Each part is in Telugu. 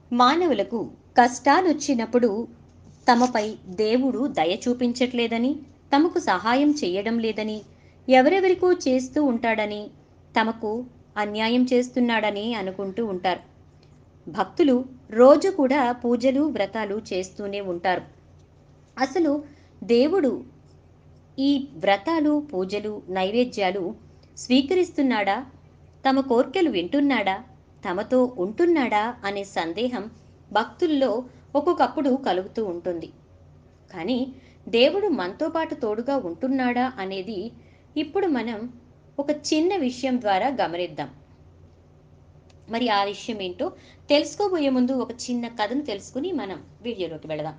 మానవులకు కష్టాలొచ్చినప్పుడు తమపై దేవుడు దయ చూపించట్లేదని తమకు సహాయం చేయడం లేదని ఎవరెవరికో చేస్తూ ఉంటాడని తమకు అన్యాయం చేస్తున్నాడని అనుకుంటూ ఉంటారు భక్తులు రోజు కూడా పూజలు వ్రతాలు చేస్తూనే ఉంటారు అసలు దేవుడు ఈ వ్రతాలు పూజలు నైవేద్యాలు స్వీకరిస్తున్నాడా తమ కోర్కెలు వింటున్నాడా తమతో ఉంటున్నాడా అనే సందేహం భక్తుల్లో ఒక్కొక్కప్పుడు కలుగుతూ ఉంటుంది కానీ దేవుడు మనతో పాటు తోడుగా ఉంటున్నాడా అనేది ఇప్పుడు మనం ఒక చిన్న విషయం ద్వారా గమనిద్దాం మరి ఆ విషయం ఏంటో తెలుసుకోబోయే ముందు ఒక చిన్న కథను తెలుసుకుని మనం వీడియోలోకి వెళదాం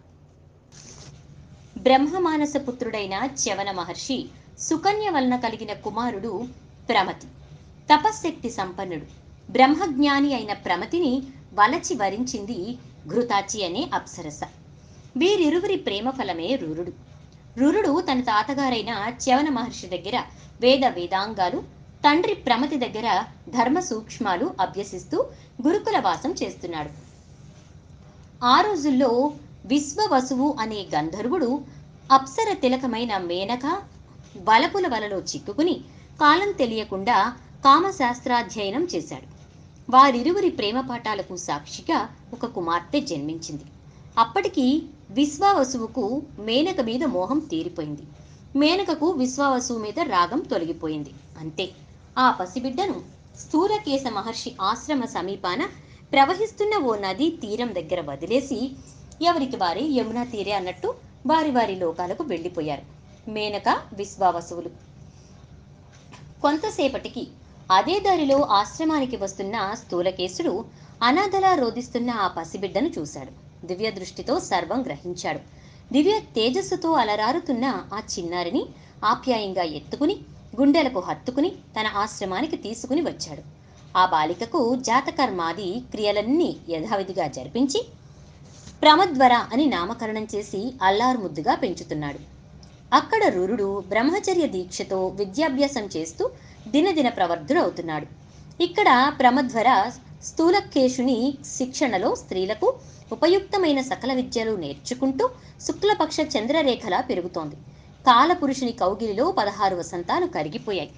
బ్రహ్మమానస పుత్రుడైన చ్యవన మహర్షి సుకన్య వలన కలిగిన కుమారుడు ప్రమతి తపశ్శక్తి సంపన్నుడు బ్రహ్మజ్ఞాని అయిన ప్రమతిని వలచి వరించింది ఘృతాచి అనే అప్సరస వీరిరువురి ప్రేమ ఫలమే రురుడు రురుడు తన తాతగారైన చ్యవన మహర్షి దగ్గర వేద వేదాంగాలు తండ్రి ప్రమతి దగ్గర ధర్మ సూక్ష్మాలు అభ్యసిస్తూ గురుకుల వాసం చేస్తున్నాడు ఆ రోజుల్లో విశ్వవసువు అనే గంధర్వుడు అప్సర తిలకమైన మేనక వలపుల వలలో చిక్కుకుని కాలం తెలియకుండా కామశాస్త్రాధ్యయనం చేశాడు వారిరువురి ప్రేమ పాఠాలకు సాక్షిగా ఒక కుమార్తె జన్మించింది అప్పటికి విశ్వావసువుకు మేనక మీద మోహం తీరిపోయింది మేనకకు విశ్వావసువు మీద రాగం తొలగిపోయింది అంతే ఆ పసిబిడ్డను స్థూలకేశ మహర్షి ఆశ్రమ సమీపాన ప్రవహిస్తున్న ఓ నదీ తీరం దగ్గర వదిలేసి ఎవరికి వారి యమునా తీరే అన్నట్టు వారి వారి లోకాలకు వెళ్ళిపోయారు మేనక విశ్వావసువులు కొంతసేపటికి అదే దారిలో ఆశ్రమానికి వస్తున్న స్థూలకేశుడు అనాథలా రోధిస్తున్న ఆ పసిబిడ్డను చూశాడు దివ్య దృష్టితో సర్వం గ్రహించాడు దివ్య తేజస్సుతో అలరారుతున్న ఆ చిన్నారిని ఆప్యాయంగా ఎత్తుకుని గుండెలకు హత్తుకుని తన ఆశ్రమానికి తీసుకుని వచ్చాడు ఆ బాలికకు జాతకర్మాది క్రియలన్నీ యథావిధిగా జరిపించి ప్రమద్వర అని నామకరణం చేసి అల్లారు ముద్దుగా పెంచుతున్నాడు అక్కడ రురుడు బ్రహ్మచర్య దీక్షతో విద్యాభ్యాసం చేస్తూ దినదిన ప్రవర్ధుడవుతున్నాడు ఇక్కడ ప్రమధ్వర స్థూలకేశుని శిక్షణలో స్త్రీలకు ఉపయుక్తమైన సకల విద్యలు నేర్చుకుంటూ శుక్లపక్ష చంద్రరేఖలా పెరుగుతోంది కాలపురుషుని కౌగిలిలో పదహారు వసంతాలు కరిగిపోయాయి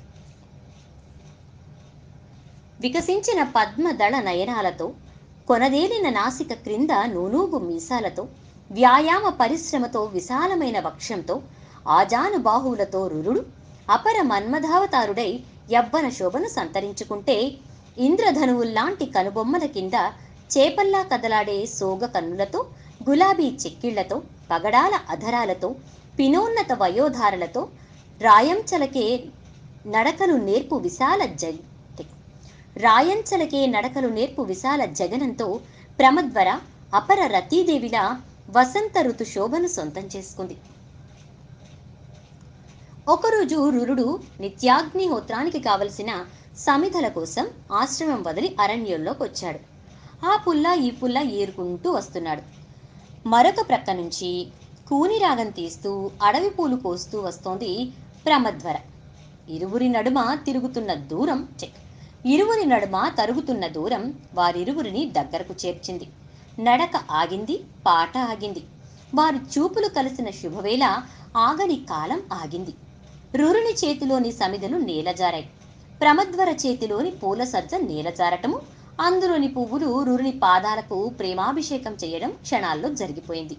వికసించిన పద్మదళ నయనాలతో కొనదేలిన నాసిక క్రింద నూనూగు మీసాలతో వ్యాయామ పరిశ్రమతో విశాలమైన వక్షంతో ఆజాను బాహువులతో రురుడు అపర మన్మధావతారుడై యవ్వన శోభను సంతరించుకుంటే ఇంద్రధనువుల్లాంటి కనుబొమ్మల కింద చేపల్లా కదలాడే సోగ కన్నులతో గులాబీ చెక్కిళ్లతో పగడాల అధరాలతో పినోన్నత వయోధారలతో రాయంచలకే నడకలు నేర్పు విశాల జ రాయంచలకే నడకలు నేర్పు విశాల జగనంతో ప్రమద్వర అపర రతీదేవిలా వసంత ఋతు శోభను సొంతం చేసుకుంది ఒకరోజు రురుడు నిత్యాగ్నిహోత్రానికి కావలసిన సమిధల కోసం ఆశ్రమం వదిలి అరణ్యంలోకి వచ్చాడు ఆ పుల్ల ఈ పుల్ల ఏరుకుంటూ వస్తున్నాడు మరొక ప్రక్క నుంచి కూని రాగం తీస్తూ అడవి పూలు కోస్తూ వస్తోంది ప్రమద్వర ఇరువురి నడుమ తిరుగుతున్న దూరం చెక్ ఇరువురి నడుమ తరుగుతున్న దూరం వారిరువురిని దగ్గరకు చేర్చింది నడక ఆగింది పాట ఆగింది వారి చూపులు కలిసిన శుభవేళ ఆగని కాలం ఆగింది రురుని చేతిలోని సమిదలు నేలజారాయి ప్రమద్వర చేతిలోని పూల సజ్జ నేలజారటము అందులోని పువ్వులు రురుని పాదాలకు ప్రేమాభిషేకం చేయడం క్షణాల్లో జరిగిపోయింది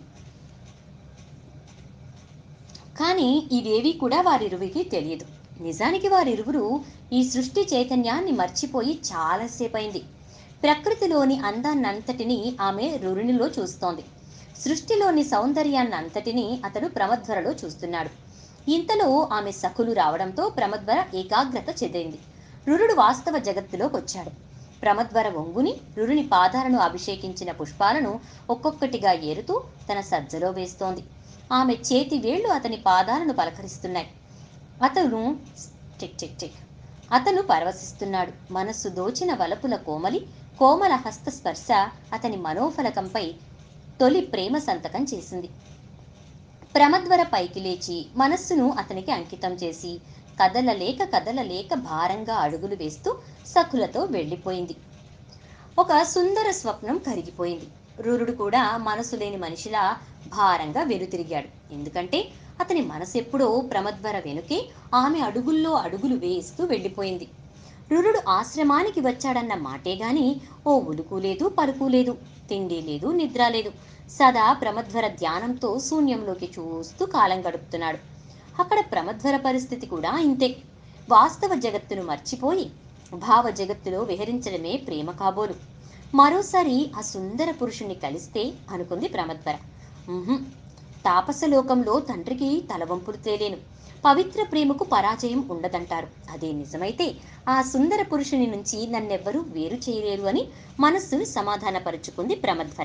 కానీ ఇవేవి కూడా వారిరువురికి తెలియదు నిజానికి వారిరువురు ఈ సృష్టి చైతన్యాన్ని మర్చిపోయి చాలాసేపైంది ప్రకృతిలోని అందాన్నంతటినీ ఆమె రురునిలో చూస్తోంది సృష్టిలోని సౌందర్యాన్నంతటినీ అతడు ప్రమద్వరలో చూస్తున్నాడు ఇంతలో ఆమె సఖులు రావడంతో ప్రమద్వర ఏకాగ్రత చెదిరింది రురుడు వాస్తవ జగత్తులోకి వచ్చాడు ప్రమద్వర వంగుని రురుని పాదాలను అభిషేకించిన పుష్పాలను ఒక్కొక్కటిగా ఏరుతూ తన సజ్జలో వేస్తోంది ఆమె చేతి వేళ్లు అతని పాదాలను పలకరిస్తున్నాయి అతను టిక్ టిక్ టిక్ అతను పరవశిస్తున్నాడు మనస్సు దోచిన వలపుల కోమలి కోమల హస్త స్పర్శ అతని మనోఫలకంపై తొలి ప్రేమ సంతకం చేసింది ప్రమద్వర పైకి లేచి మనస్సును అతనికి అంకితం చేసి కదలలేక కదలలేక భారంగా అడుగులు వేస్తూ సఖులతో వెళ్ళిపోయింది ఒక సుందర స్వప్నం కరిగిపోయింది రురుడు కూడా మనసు లేని మనిషిలా భారంగా వెనుతిరిగాడు ఎందుకంటే అతని మనసు ఎప్పుడో ప్రమద్వర వెనుకే ఆమె అడుగుల్లో అడుగులు వేస్తూ వెళ్ళిపోయింది రురుడు ఆశ్రమానికి వచ్చాడన్న మాటే గాని ఓ ఉలుకు లేదు పలుకు లేదు తిండి లేదు నిద్ర లేదు సదా ప్రమద్వర ధ్యానంతో శూన్యంలోకి చూస్తూ కాలం గడుపుతున్నాడు అక్కడ ప్రమద్వర పరిస్థితి కూడా ఇంతే వాస్తవ జగత్తును మర్చిపోయి భావ జగత్తులో విహరించడమే ప్రేమ కాబోలు మరోసారి ఆ సుందర పురుషుణ్ణి కలిస్తే అనుకుంది ప్రమద్వర ఉహుం, తాపసలోకంలో తండ్రికి తలవంపులు తేలేను పవిత్ర ప్రేమకు పరాజయం ఉండదంటారు అదే నిజమైతే ఆ సుందర పురుషుని నుంచి నన్నెవ్వరూ వేరు చేయలేరు అని మనస్సును సమాధానపరుచుకుంది ప్రమద్వర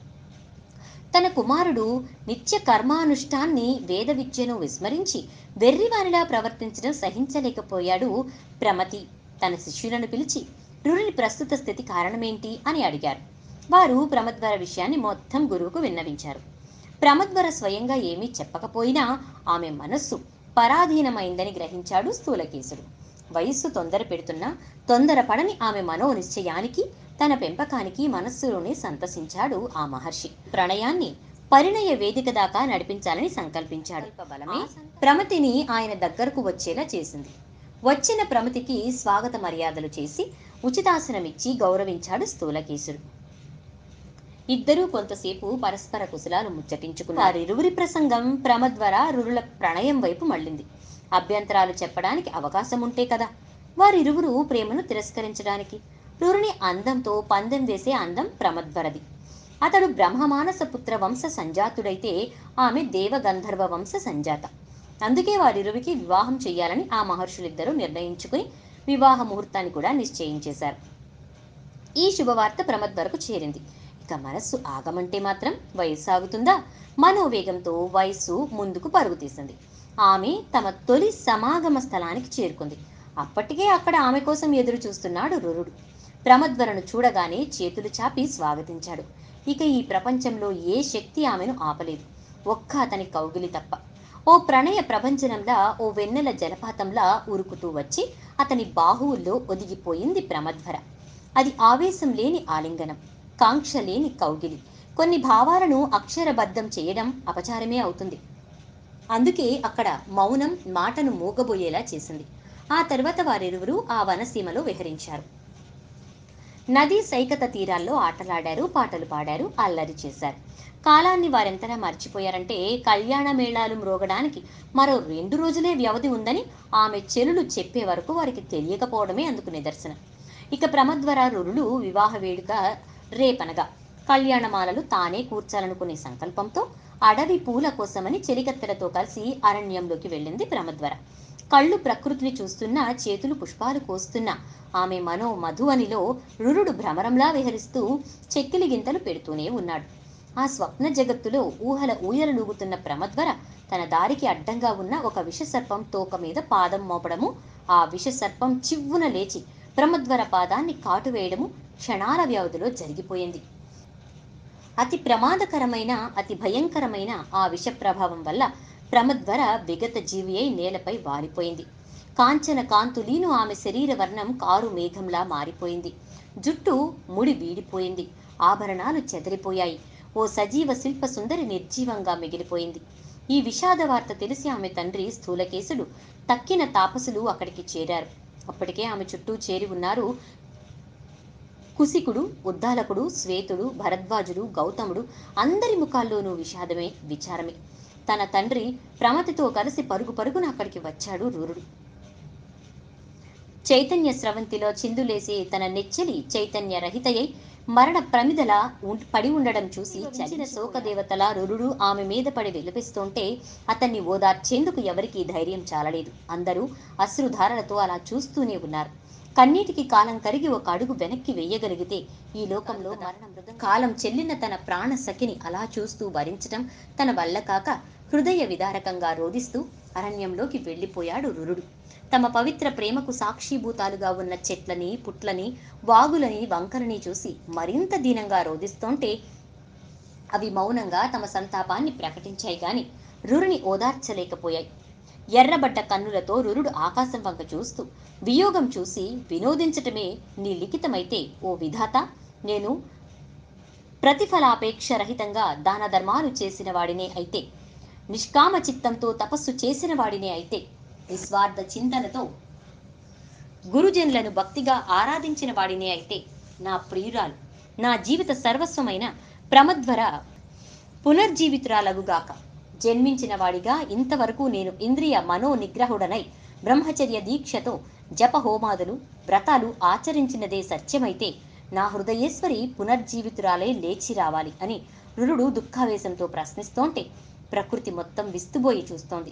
తన కుమారుడు నిత్య కర్మానుష్ఠాన్ని వేద విద్యను విస్మరించి వెర్రివానిలా ప్రవర్తించడం సహించలేకపోయాడు ప్రమతి తన శిష్యులను పిలిచి రురుని ప్రస్తుత స్థితి కారణమేంటి అని అడిగారు వారు ప్రమద్వర విషయాన్ని మొత్తం గురువుకు విన్నవించారు ప్రమద్వర స్వయంగా ఏమీ చెప్పకపోయినా ఆమె మనస్సు పరాధీనమైందని గ్రహించాడు స్థూలకేశుడు వయస్సు తొందర పెడుతున్నా తొందరపడని ఆమె మనో నిశ్చయానికి తన పెంపకానికి మనస్సులోనే సంతసించాడు ఆ మహర్షి ప్రణయాన్ని పరిణయ వేదిక దాకా నడిపించాలని సంకల్పించాడు బలమే ప్రమతిని ఆయన దగ్గరకు వచ్చేలా చేసింది వచ్చిన ప్రమతికి స్వాగత మర్యాదలు చేసి ఉచితాసనమిచ్చి గౌరవించాడు స్థూలకేశుడు ఇద్దరూ కొంతసేపు పరస్పర కుశలాలు ముచ్చటించుకున్నారు వారిరువురి ప్రసంగం ప్రమద్వర రురుల ప్రణయం వైపు మళ్ళింది అభ్యంతరాలు చెప్పడానికి అవకాశం ఉంటే కదా వారిరువురు ప్రేమను తిరస్కరించడానికి రురుని అందంతో పందెం వేసే అందం ప్రమద్వరది అతడు బ్రహ్మమానస పుత్ర వంశ సంజాతుడైతే ఆమె దేవగంధర్వ వంశ సంజాత అందుకే వారిరువికి వివాహం చేయాలని ఆ మహర్షులిద్దరూ నిర్ణయించుకుని వివాహ ముహూర్తాన్ని కూడా నిశ్చయించేశారు ఈ శుభవార్త ప్రమద్వరకు చేరింది ఇక మనస్సు ఆగమంటే మాత్రం వయస్సు ఆగుతుందా మనోవేగంతో వయస్సు ముందుకు పరుగు తీసింది ఆమె తమ తొలి సమాగమ స్థలానికి చేరుకుంది అప్పటికే అక్కడ ఆమె కోసం ఎదురు చూస్తున్నాడు రురుడు ప్రమద్వరను చూడగానే చేతులు చాపి స్వాగతించాడు ఇక ఈ ప్రపంచంలో ఏ శక్తి ఆమెను ఆపలేదు ఒక్క అతని కౌగిలి తప్ప ఓ ప్రణయ ప్రభంజనంలా ఓ వెన్నెల జలపాతంలా ఉరుకుతూ వచ్చి అతని బాహువుల్లో ఒదిగిపోయింది ప్రమద్వర అది ఆవేశం లేని ఆలింగనం కాంక్ష లేని కౌగిలి కొన్ని భావాలను అక్షరబద్ధం చేయడం అపచారమే అవుతుంది అందుకే అక్కడ మౌనం మాటను మూగబోయేలా చేసింది ఆ తర్వాత వారిరువురు ఆ వనసీమలో విహరించారు నదీ సైకత తీరాల్లో ఆటలాడారు పాటలు పాడారు అల్లరి చేశారు కాలాన్ని వారెంతలా మర్చిపోయారంటే కళ్యాణ మేళాలు మ్రోగడానికి మరో రెండు రోజులే వ్యవధి ఉందని ఆమె చెలులు చెప్పే వరకు వారికి తెలియకపోవడమే అందుకు నిదర్శనం ఇక ప్రమద్వర రురులు వివాహ వేడుక రేపనగా కళ్యాణమాలలు తానే కూర్చాలనుకునే సంకల్పంతో అడవి పూల కోసమని చెలికత్తెలతో కలిసి అరణ్యంలోకి వెళ్ళింది ప్రమద్వర కళ్ళు ప్రకృతిని చూస్తున్నా చేతులు పుష్పాలు కోస్తున్నా ఆమె మనో మధువనిలో రురుడు భ్రమరంలా విహరిస్తూ చెక్కిలి గింతలు పెడుతూనే ఉన్నాడు ఆ స్వప్న జగత్తులో ఊహల ఊయలలూగుతున్న ప్రమద్వర తన దారికి అడ్డంగా ఉన్న ఒక విషసర్పం తోక మీద పాదం మోపడము ఆ విషసర్పం చివ్వున లేచి ప్రమద్వర పాదాన్ని కాటువేయడము క్షణాల వ్యవధిలో జరిగిపోయింది అతి ప్రమాదకరమైన అతి భయంకరమైన ఆ విష ప్రభావం వల్ల ప్రమద్వర విగత జీవి అయి నేలపై వాలిపోయింది కాంచన కాంతులీను ఆమె శరీర వర్ణం కారు మేఘంలా మారిపోయింది జుట్టు ముడి వీడిపోయింది ఆభరణాలు చెదిరిపోయాయి ఓ సజీవ శిల్ప సుందరి నిర్జీవంగా మిగిలిపోయింది ఈ విషాద వార్త తెలిసి ఆమె తండ్రి స్థూలకేశుడు తక్కిన తాపసులు అక్కడికి చేరారు అప్పటికే ఆమె చుట్టూ చేరి ఉన్నారు కుసికుడు ఉద్దాలకుడు శ్వేతుడు భరద్వాజుడు గౌతముడు అందరి ముఖాల్లోనూ విషాదమే విచారమే తన తండ్రి ప్రమతితో కలిసి పరుగు పరుగున అక్కడికి వచ్చాడు రూరుడు చైతన్య స్రవంతిలో చిందులేసి తన నెచ్చలి చైతన్య రహితయై మరణ ప్రమిదల ఉం- పడి ఉండడం చూసి చలిన శోకదేవతల రురుడు ఆమె మీద పడి విలపిస్తుంటే అతన్ని ఓదార్చేందుకు ఎవరికీ ధైర్యం చాలలేదు అందరూ అశ్రుధారలతో అలా చూస్తూనే ఉన్నారు కన్నీటికి కాలం కరిగి ఒక అడుగు వెనక్కి వేయగలిగితే ఈ లోకంలో మరణ మృదం కాలం చెల్లిన తన ప్రాణ సఖిని అలా చూస్తూ భరించటం తన వల్ల కాక హృదయ విదారకంగా రోదిస్తూ అరణ్యంలోకి వెళ్ళిపోయాడు రురుడు తమ పవిత్ర ప్రేమకు సాక్షిభూతాలుగా ఉన్న చెట్లని పుట్లని వాగులని వంకలని చూసి మరింత దీనంగా రోదిస్తుంటే అవి మౌనంగా తమ సంతాపాన్ని ప్రకటించాయి గాని రురుని ఓదార్చలేకపోయాయి ఎర్రబడ్డ కన్నులతో రురుడు ఆకాశం వంక చూస్తూ వియోగం చూసి వినోదించటమే నీ లిఖితమైతే ఓ విధాత నేను ప్రతిఫలాపేక్ష రహితంగా దాన ధర్మాలు చేసిన వాడినే అయితే నిష్కామ చిత్తంతో తపస్సు చేసిన వాడినే అయితే నిస్వార్థ చింతనతో గురుజనులను భక్తిగా ఆరాధించిన వాడినే అయితే నా ప్రియురాలు నా జీవిత సర్వస్వమైన ప్రమద్వర పునర్జీవితురాలగుగాక జన్మించిన వాడిగా ఇంతవరకు నేను ఇంద్రియ మనో నిగ్రహుడనై బ్రహ్మచర్య దీక్షతో జప హోమాదులు వ్రతాలు ఆచరించినదే సత్యమైతే నా హృదయేశ్వరి పునర్జీవితురాలే లేచి రావాలి అని రురుడు దుఃఖావేశంతో ప్రశ్నిస్తోంటే ప్రకృతి మొత్తం విస్తుబోయి చూస్తోంది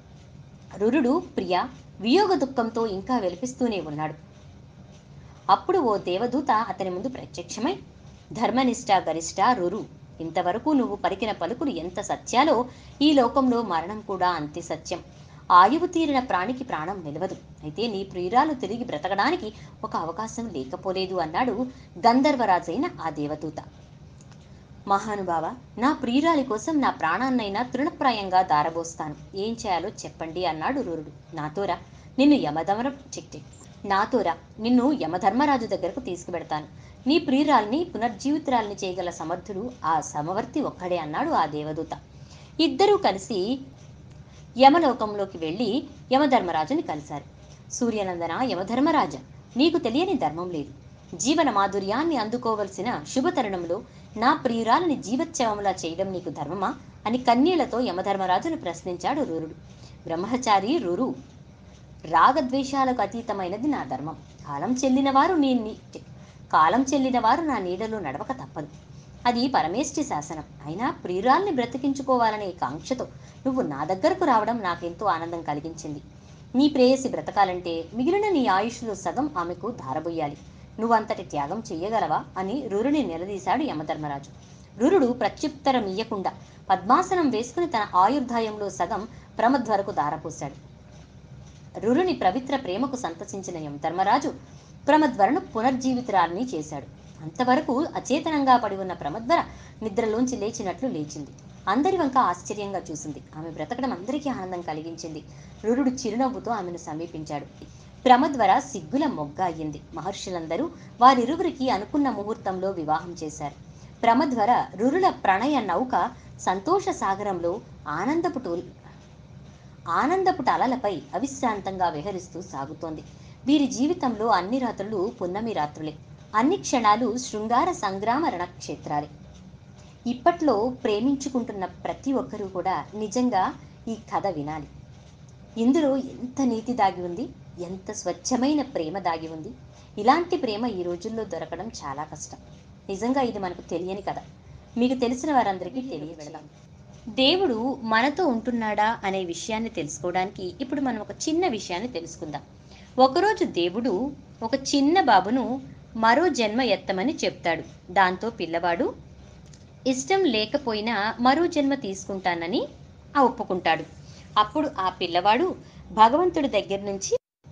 రురుడు ప్రియ వియోగ దుఃఖంతో ఇంకా వెలిపిస్తూనే ఉన్నాడు అప్పుడు ఓ దేవదూత అతని ముందు ప్రత్యక్షమై ధర్మనిష్ట గరిష్ట రురు ఇంతవరకు నువ్వు పలికిన పలుకులు ఎంత సత్యాలో ఈ లోకంలో మరణం కూడా అంతే సత్యం ఆయువు తీరిన ప్రాణికి ప్రాణం నిలవదు అయితే నీ ప్రియురాలు తిరిగి బ్రతకడానికి ఒక అవకాశం లేకపోలేదు అన్నాడు గంధర్వరాజైన ఆ దేవదూత మహానుభావ నా ప్రియురాలి కోసం నా ప్రాణాన్నైనా తృణప్రాయంగా దారబోస్తాను ఏం చేయాలో చెప్పండి అన్నాడు రూరుడు నాతోరా నిన్ను యమధర్మ చిక్టి నాతోరా నిన్ను యమధర్మరాజు దగ్గరకు తీసుకువెడతాను నీ ప్రియురాల్ని పునర్జీవితురాల్ని చేయగల సమర్థుడు ఆ సమవర్తి ఒక్కడే అన్నాడు ఆ దేవదూత ఇద్దరూ కలిసి యమలోకంలోకి వెళ్ళి యమధర్మరాజుని కలిశారు సూర్యనందన యమధర్మరాజ నీకు తెలియని ధర్మం లేదు జీవన మాధుర్యాన్ని అందుకోవలసిన శుభతరుణంలో నా ప్రియురాలని జీవోత్సవంలా చేయడం నీకు ధర్మమా అని కన్నీళ్లతో యమధర్మరాజును ప్రశ్నించాడు రూరుడు బ్రహ్మచారి రురు రాగద్వేషాలకు అతీతమైనది నా ధర్మం కాలం చెల్లిన వారు నీ నీ- కాలం చెల్లిన వారు నా నీడలో నడవక తప్పదు అది పరమేష్టి శాసనం అయినా ప్రియురాల్ని బ్రతికించుకోవాలనే కాంక్షతో నువ్వు నా దగ్గరకు రావడం నాకెంతో ఆనందం కలిగించింది నీ ప్రేయసి బ్రతకాలంటే మిగిలిన నీ ఆయుష్లో సగం ఆమెకు ధారబోయాలి నువ్వంతటి త్యాగం చెయ్యగలవా అని రురుని నిలదీశాడు యమధర్మరాజు రురుడు ప్రత్యుత్తరం ఇయ్యకుండా పద్మాసనం వేసుకుని తన ఆయుర్దాయంలో సగం ప్రమధ్వరకు దారపోశాడు రురుని పవిత్ర ప్రేమకు సంతసించిన యమధర్మరాజు ప్రమద్వరను పునర్జీవితురాలని చేశాడు అంతవరకు అచేతనంగా పడి ఉన్న ప్రమద్వర నిద్రలోంచి లేచినట్లు లేచింది అందరి వంక ఆశ్చర్యంగా చూసింది ఆమె బ్రతకడం అందరికీ ఆనందం కలిగించింది రురుడు చిరునవ్వుతో ఆమెను సమీపించాడు ప్రమద్వర సిగ్గుల మొగ్గ అయ్యింది మహర్షులందరూ వారిరువురికి అనుకున్న ముహూర్తంలో వివాహం చేశారు ప్రమద్వర రురుల ప్రణయ నౌక సంతోష సాగరంలో ఆనందపు టోల్ ఆనందపు అలలపై అవిశ్రాంతంగా విహరిస్తూ సాగుతోంది వీరి జీవితంలో అన్ని రాత్రులు పున్నమి రాత్రులే అన్ని క్షణాలు శృంగార సంగ్రామ రణక్షేత్రాలే ఇప్పట్లో ప్రేమించుకుంటున్న ప్రతి ఒక్కరూ కూడా నిజంగా ఈ కథ వినాలి ఇందులో ఎంత నీతి దాగి ఉంది ఎంత స్వచ్ఛమైన ప్రేమ దాగి ఉంది ఇలాంటి ప్రేమ ఈ రోజుల్లో దొరకడం చాలా కష్టం నిజంగా ఇది మనకు తెలియని కథ మీకు తెలిసిన వారందరికీ తెలియబెడదాం దేవుడు మనతో ఉంటున్నాడా అనే విషయాన్ని తెలుసుకోవడానికి ఇప్పుడు మనం ఒక చిన్న విషయాన్ని తెలుసుకుందాం ఒకరోజు దేవుడు ఒక చిన్న బాబును మరో జన్మ ఎత్తమని చెప్తాడు దాంతో పిల్లవాడు ఇష్టం లేకపోయినా మరో జన్మ తీసుకుంటానని ఆ ఒప్పుకుంటాడు అప్పుడు ఆ పిల్లవాడు భగవంతుడి దగ్గర నుంచి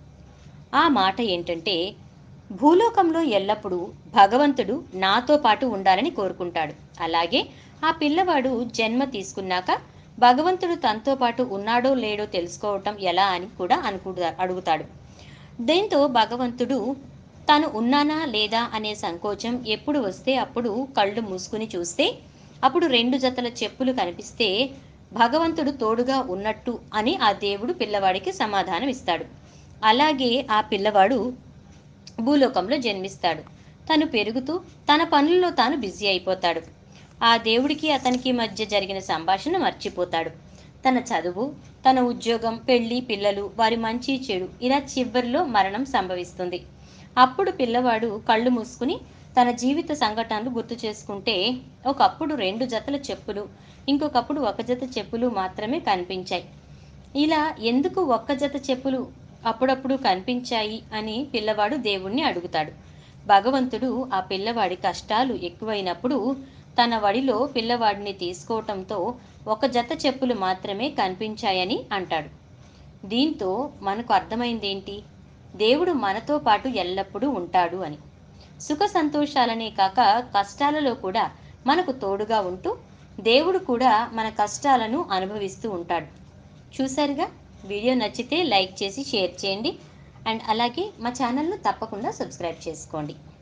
ఆ మాట ఏంటంటే భూలోకంలో ఎల్లప్పుడూ భగవంతుడు నాతో పాటు ఉండాలని కోరుకుంటాడు అలాగే ఆ పిల్లవాడు జన్మ తీసుకున్నాక భగవంతుడు తనతో పాటు ఉన్నాడో లేడో తెలుసుకోవటం ఎలా అని కూడా అనుకుంటా అడుగుతాడు దీంతో భగవంతుడు తను ఉన్నానా లేదా అనే సంకోచం ఎప్పుడు వస్తే అప్పుడు కళ్ళు మూసుకుని చూస్తే అప్పుడు రెండు జతల చెప్పులు కనిపిస్తే భగవంతుడు తోడుగా ఉన్నట్టు అని ఆ దేవుడు పిల్లవాడికి సమాధానం ఇస్తాడు అలాగే ఆ పిల్లవాడు భూలోకంలో జన్మిస్తాడు తను పెరుగుతూ తన పనుల్లో తాను బిజీ అయిపోతాడు ఆ దేవుడికి అతనికి మధ్య జరిగిన సంభాషణ మర్చిపోతాడు తన చదువు తన ఉద్యోగం పెళ్లి పిల్లలు వారి మంచి చెడు ఇలా చివరిలో మరణం సంభవిస్తుంది అప్పుడు పిల్లవాడు కళ్ళు మూసుకుని తన జీవిత సంఘటనలు గుర్తు చేసుకుంటే ఒకప్పుడు రెండు జతల చెప్పులు ఇంకొకప్పుడు ఒక జత చెప్పులు మాత్రమే కనిపించాయి ఇలా ఎందుకు ఒక్క జత చెప్పులు అప్పుడప్పుడు కనిపించాయి అని పిల్లవాడు దేవుణ్ణి అడుగుతాడు భగవంతుడు ఆ పిల్లవాడి కష్టాలు ఎక్కువైనప్పుడు తన వడిలో పిల్లవాడిని తీసుకోవటంతో ఒక జత చెప్పులు మాత్రమే కనిపించాయని అంటాడు దీంతో మనకు అర్థమైందేంటి దేవుడు మనతో పాటు ఎల్లప్పుడూ ఉంటాడు అని సుఖ సంతోషాలనే కాక కష్టాలలో కూడా మనకు తోడుగా ఉంటూ దేవుడు కూడా మన కష్టాలను అనుభవిస్తూ ఉంటాడు చూసారుగా వీడియో నచ్చితే లైక్ చేసి షేర్ చేయండి అండ్ అలాగే మా ఛానల్ను తప్పకుండా సబ్స్క్రైబ్ చేసుకోండి